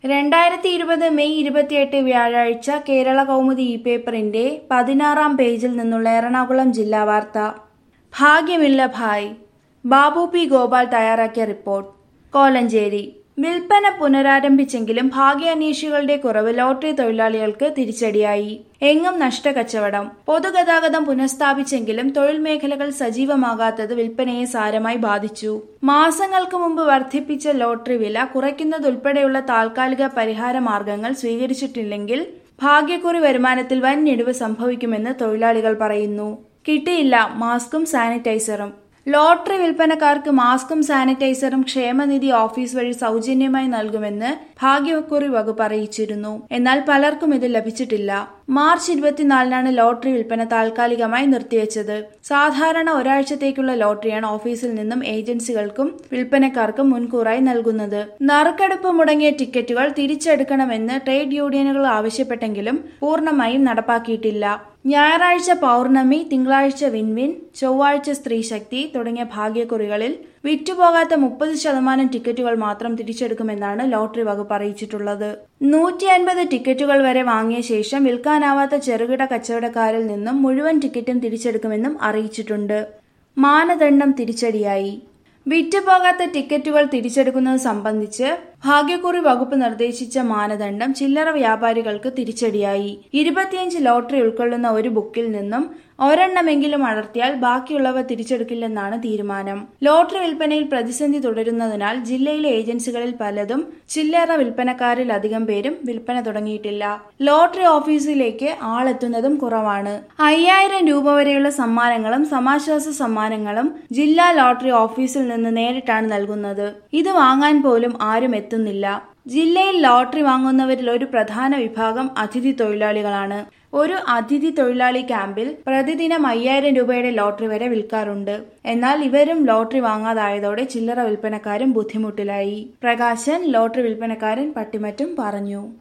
രണ്ടായിരത്തി ഇരുപത് മെയ് ഇരുപത്തിയെട്ട് വ്യാഴാഴ്ച കേരള കൗമുദി ഇ പേപ്പറിന്റെ പതിനാറാം പേജിൽ നിന്നുള്ള എറണാകുളം ജില്ലാ വാർത്ത ഭാഗ്യമില്ല ഭായ് ബാബു പി ഗോപാൽ തയ്യാറാക്കിയ റിപ്പോർട്ട് കോലഞ്ചേരി വിൽപ്പന പുനരാരംഭിച്ചെങ്കിലും ഭാഗ്യാന്വേഷികളുടെ കുറവ് ലോട്ടറി തൊഴിലാളികൾക്ക് തിരിച്ചടിയായി എങ്ങും നഷ്ടക്കച്ചവടം പൊതുഗതാഗതം പുനഃസ്ഥാപിച്ചെങ്കിലും തൊഴിൽ മേഖലകൾ സജീവമാകാത്തത് വിൽപ്പനയെ സാരമായി ബാധിച്ചു മാസങ്ങൾക്ക് മുമ്പ് വർദ്ധിപ്പിച്ച ലോട്ടറി വില കുറയ്ക്കുന്നതുൾപ്പെടെയുള്ള താൽക്കാലിക പരിഹാര മാർഗങ്ങൾ സ്വീകരിച്ചിട്ടില്ലെങ്കിൽ ഭാഗ്യക്കുറി വരുമാനത്തിൽ വൻ ഇടിവ് സംഭവിക്കുമെന്ന് തൊഴിലാളികൾ പറയുന്നു കിട്ടിയില്ല മാസ്കും സാനിറ്റൈസറും ലോട്ടറി വിൽപ്പനക്കാർക്ക് മാസ്കും സാനിറ്റൈസറും ക്ഷേമനിധി ഓഫീസ് വഴി സൗജന്യമായി നൽകുമെന്ന് ഭാഗ്യക്കുറി വകുപ്പ് അറിയിച്ചിരുന്നു എന്നാൽ പലർക്കും ഇത് ലഭിച്ചിട്ടില്ല മാർച്ച് ഇരുപത്തിനാലിനാണ് ലോട്ടറി വിൽപ്പന താൽക്കാലികമായി നിർത്തിവെച്ചത് സാധാരണ ഒരാഴ്ചത്തേക്കുള്ള ലോട്ടറിയാണ് ഓഫീസിൽ നിന്നും ഏജൻസികൾക്കും വിൽപ്പനക്കാർക്കും മുൻകൂറായി നൽകുന്നത് നറുക്കെടുപ്പ് മുടങ്ങിയ ടിക്കറ്റുകൾ തിരിച്ചെടുക്കണമെന്ന് ട്രേഡ് യൂണിയനുകൾ ആവശ്യപ്പെട്ടെങ്കിലും പൂർണ്ണമായും നടപ്പാക്കിയിട്ടില്ല ഞായറാഴ്ച പൗർണമി തിങ്കളാഴ്ച വിൻവിൻ ചൊവ്വാഴ്ച സ്ത്രീശക്തി തുടങ്ങിയ ഭാഗ്യക്കുറികളിൽ വിറ്റുപോകാത്ത മുപ്പത് ശതമാനം ടിക്കറ്റുകൾ മാത്രം തിരിച്ചെടുക്കുമെന്നാണ് ലോട്ടറി വകുപ്പ് അറിയിച്ചിട്ടുള്ളത് നൂറ്റി അൻപത് ടിക്കറ്റുകൾ വരെ വാങ്ങിയ ശേഷം വിൽക്കാനാവാത്ത ചെറുകിട കച്ചവടക്കാരിൽ നിന്നും മുഴുവൻ ടിക്കറ്റും തിരിച്ചെടുക്കുമെന്നും അറിയിച്ചിട്ടുണ്ട് മാനദണ്ഡം തിരിച്ചടിയായി വിറ്റുപോകാത്ത ടിക്കറ്റുകൾ തിരിച്ചെടുക്കുന്നത് സംബന്ധിച്ച് ഭാഗ്യക്കുറി വകുപ്പ് നിർദ്ദേശിച്ച മാനദണ്ഡം ചില്ലറ വ്യാപാരികൾക്ക് തിരിച്ചടിയായി ഇരുപത്തിയഞ്ച് ലോട്ടറി ഉൾക്കൊള്ളുന്ന ഒരു ബുക്കിൽ നിന്നും ഒരെണ്ണമെങ്കിലും അടർത്തിയാൽ ബാക്കിയുള്ളവ തിരിച്ചെടുക്കില്ലെന്നാണ് തീരുമാനം ലോട്ടറി വിൽപ്പനയിൽ പ്രതിസന്ധി തുടരുന്നതിനാൽ ജില്ലയിലെ ഏജൻസികളിൽ പലതും ചില്ലറ വിൽപ്പനക്കാരിൽ അധികം പേരും വിൽപ്പന തുടങ്ങിയിട്ടില്ല ലോട്ടറി ഓഫീസിലേക്ക് ആളെത്തുന്നതും കുറവാണ് അയ്യായിരം രൂപ വരെയുള്ള സമ്മാനങ്ങളും സമാശ്വാസ സമ്മാനങ്ങളും ജില്ലാ ലോട്ടറി ഓഫീസിൽ നിന്ന് നേരിട്ടാണ് നൽകുന്നത് ഇത് വാങ്ങാൻ പോലും ആരും എത്തുന്നില്ല ജില്ലയിൽ ലോട്ടറി വാങ്ങുന്നവരിൽ ഒരു പ്രധാന വിഭാഗം അതിഥി തൊഴിലാളികളാണ് ഒരു അതിഥി തൊഴിലാളി ക്യാമ്പിൽ പ്രതിദിനം അയ്യായിരം രൂപയുടെ ലോട്ടറി വരെ വിൽക്കാറുണ്ട് എന്നാൽ ഇവരും ലോട്ടറി വാങ്ങാതായതോടെ ചില്ലറ വിൽപ്പനക്കാരും ബുദ്ധിമുട്ടിലായി പ്രകാശൻ ലോട്ടറി വിൽപ്പനക്കാരൻ പട്ടിമറ്റും പറഞ്ഞു